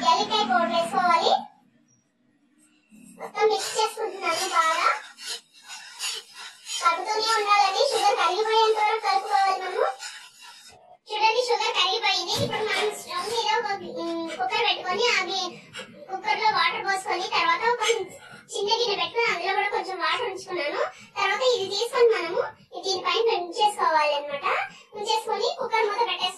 యాలక్కాయ powder వేసుకోవాలి మొత్తం mix చేసుకుంటున్నాను బాగా కలుపుతూనే ఉండాలండి షుగర్ కరిగిపోయేంత వరకు కలుపుకోవాలి మనము చూడండి షుగర్ కరిగిపోయింది ఇప్పుడు మనం స్టవ్ మీద ఒక ఉమ్, కుక్కర్ పెట్టుకొని అది కుక్కర్ లో వాటర్ పోసుకొని తర్వాత ఒక చిన్న గిన్నె పెట్టుకొని అందులో కూడా కొంచెం వాటర్ ఉంచుకున్నాను తర్వాత ఇది తీసుకొని మనము దీనిపైన ఉంచేసుకోవాలి అనమాట ఉంచేసుకొని కుక్కర్ మూత పెట్టేసుకొని